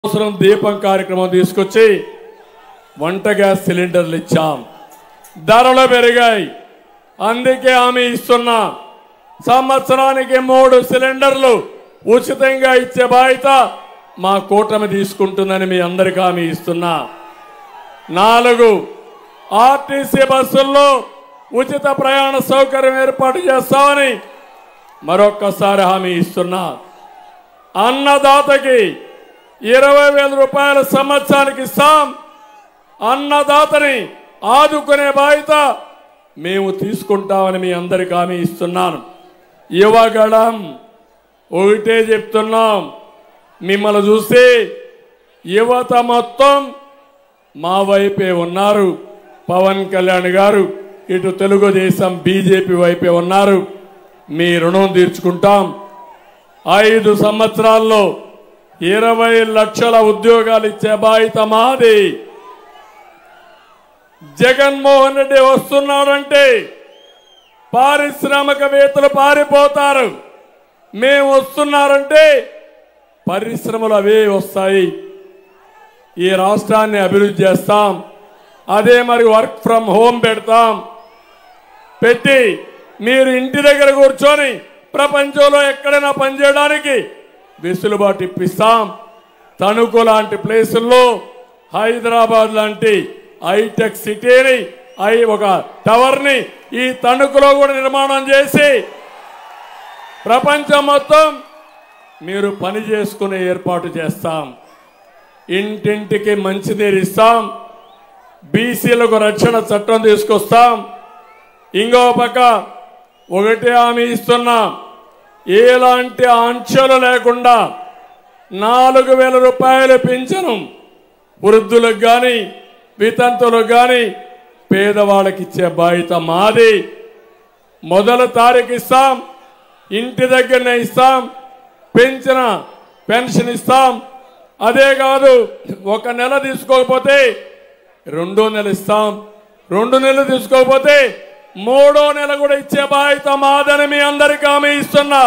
సంవత్సరం దీపం కార్యక్రమం తీసుకొచ్చి వంట గ్యాస్ సిలిండర్లు ఇచ్చాం ధరలు పెరిగాయి అందుకే హామీ ఇస్తున్నా సంవత్సరానికి మూడు సిలిండర్లు ఉచితంగా ఇచ్చే బాధ్యత మా కూటమి తీసుకుంటుందని మీ అందరికీ హామీ ఇస్తున్నా నాలుగు ఆర్టీసీ బస్సుల్లో ఉచిత ప్రయాణ సౌకర్యం ఏర్పాటు చేస్తామని మరొక్కసారి హామీ ఇస్తున్నా అన్నదాతకి ఇరవై వేల రూపాయల సంవత్సరానికి ఇస్తాం అన్నదాతని ఆదుకునే బాధ్యత మేము తీసుకుంటామని మీ అందరికి హామీ ఇస్తున్నాను యువగళం ఒకటే చెప్తున్నాం మిమ్మల్ని చూసి యువత మొత్తం మా వైపే ఉన్నారు పవన్ కళ్యాణ్ గారు ఇటు తెలుగుదేశం బీజేపీ వైపే ఉన్నారు మీ రుణం తీర్చుకుంటాం ఐదు సంవత్సరాల్లో ఇరవై లక్షల ఉద్యోగాలు ఇచ్చే బాధ్యత మాది జగన్మోహన్ రెడ్డి వస్తున్నాడంటే పారిశ్రామికవేత్తలు పారిపోతారు మేము వస్తున్నారంటే పరిశ్రమలు అవే వస్తాయి ఈ రాష్ట్రాన్ని అభివృద్ధి చేస్తాం అదే మరి వర్క్ ఫ్రమ్ హోమ్ పెడతాం పెట్టి మీరు ఇంటి దగ్గర కూర్చొని ప్రపంచంలో ఎక్కడైనా పనిచేయడానికి వెసులుబాటు ఇప్పిస్తాం తణుకు లాంటి ప్లేసుల్లో హైదరాబాద్ లాంటి హైటెక్ సిటీని ఐ ఒక టవర్ని ఈ తణుకులో కూడా నిర్మాణం చేసి ప్రపంచం మొత్తం మీరు పని చేసుకునే ఏర్పాటు చేస్తాం ఇంటింటికి మంచినీరు ఇస్తాం బీసీలకు రక్షణ చట్టం తీసుకొస్తాం ఇంకో పక్క ఒకటే హామీ ఇస్తున్నాం ఎలాంటి ఆంక్షలు లేకుండా నాలుగు వేల రూపాయలు పెంచను వృద్ధులకు కానీ వితంతులకు కానీ పేదవాళ్ళకి ఇచ్చే బాధ్యత మాది మొదల తారీఖు ఇస్తాం ఇంటి దగ్గరనే ఇస్తాం పెంచిన పెన్షన్ ఇస్తాం అదే కాదు ఒక నెల తీసుకోకపోతే రెండో నెల ఇస్తాం రెండు నెలలు తీసుకోకపోతే మూడో నెల కూడా ఇచ్చే బాధ్యత మాదని మీ అందరికీ హామీ ఇస్తున్నా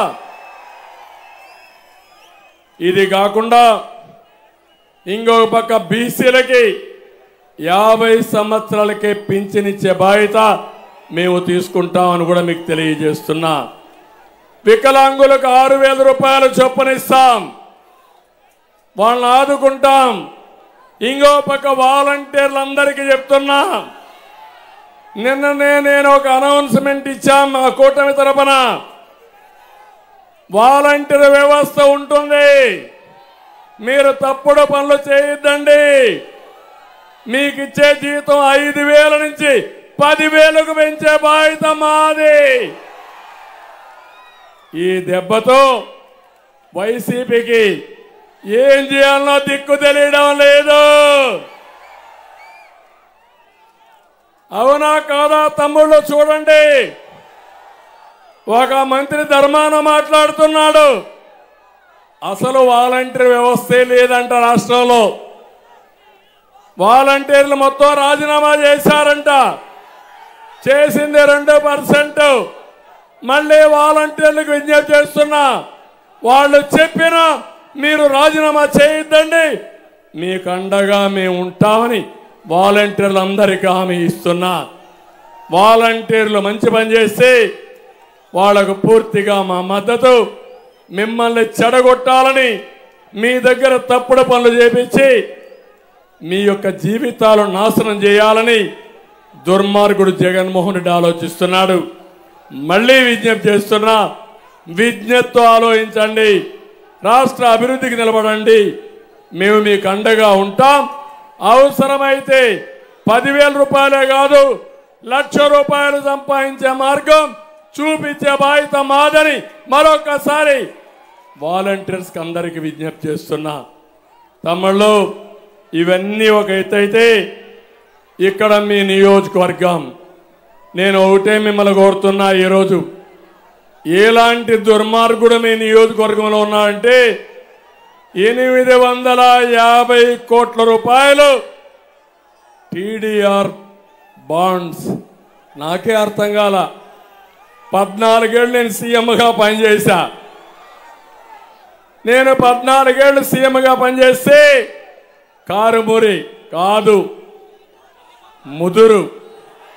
ఇది కాకుండా ఇంకొక పక్క బీసీలకి యాభై సంవత్సరాలకే పింఛనిచ్చే బాధ్యత మేము తీసుకుంటామని కూడా మీకు తెలియజేస్తున్నా వికలాంగులకు ఆరు వేల రూపాయలు చొప్పునిస్తాం వాళ్ళని ఆదుకుంటాం ఇంకో పక్క వాలంటీర్లందరికీ చెప్తున్నా నిన్ననే నేను ఒక అనౌన్స్మెంట్ ఇచ్చాం మా కూటమి తరపున వాలంటీర్ వ్యవస్థ ఉంటుంది మీరు తప్పుడు పనులు చేయొద్దండి మీకు ఇచ్చే జీతం ఐదు వేల నుంచి పదివేలకు పెంచే బాధ్యత మాది ఈ దెబ్బతో వైసీపీకి ఏం చేయాలనో దిక్కు తెలియడం లేదు అవునా కాదా తమ్ముళ్ళు చూడండి ఒక మంత్రి ధర్మాన మాట్లాడుతున్నాడు అసలు వాలంటీర్ వ్యవస్థే లేదంట రాష్ట్రంలో వాలంటీర్లు మొత్తం రాజీనామా చేశారంట చేసింది రెండు పర్సెంట్ మళ్ళీ వాలంటీర్లకు విజ్ఞప్తి చేస్తున్నా వాళ్ళు చెప్పిన మీరు రాజీనామా చేయొద్దండి మీకు అండగా మేము ఉంటామని వాలంటీర్లు అందరికీ హామీ ఇస్తున్నా వాలంటీర్లు మంచి పని చేస్తే వాళ్లకు పూర్తిగా మా మద్దతు మిమ్మల్ని చెడగొట్టాలని మీ దగ్గర తప్పుడు పనులు చేపించి మీ యొక్క జీవితాలు నాశనం చేయాలని దుర్మార్గుడు జగన్మోహన్ రెడ్డి ఆలోచిస్తున్నాడు మళ్ళీ విజ్ఞప్తి చేస్తున్నా విజ్ఞప్తితో ఆలోచించండి రాష్ట్ర అభివృద్ధికి నిలబడండి మేము మీకు అండగా ఉంటాం అవసరమైతే పదివేల రూపాయలే కాదు లక్ష రూపాయలు సంపాదించే మార్గం చూపించే బాధ్యత మాదని మరొకసారి వాలంటీర్స్కి అందరికి విజ్ఞప్తి చేస్తున్నా తమ్ముళ్ళు ఇవన్నీ ఒక ఎత్తు అయితే ఇక్కడ మీ నియోజకవర్గం నేను ఒకటే మిమ్మల్ని కోరుతున్నా ఈరోజు ఎలాంటి దుర్మార్గుడు మీ నియోజకవర్గంలో ఉన్నాడంటే ఎనిమిది వందల యాభై కోట్ల రూపాయలు టీడీఆర్ బాండ్స్ నాకే అర్థం కాల పద్నాలుగేళ్ళు నేను సీఎంగా పనిచేశా నేను పద్నాలుగేళ్లు సీఎంగా పనిచేస్తే కారుమూరి కాదు ముదురు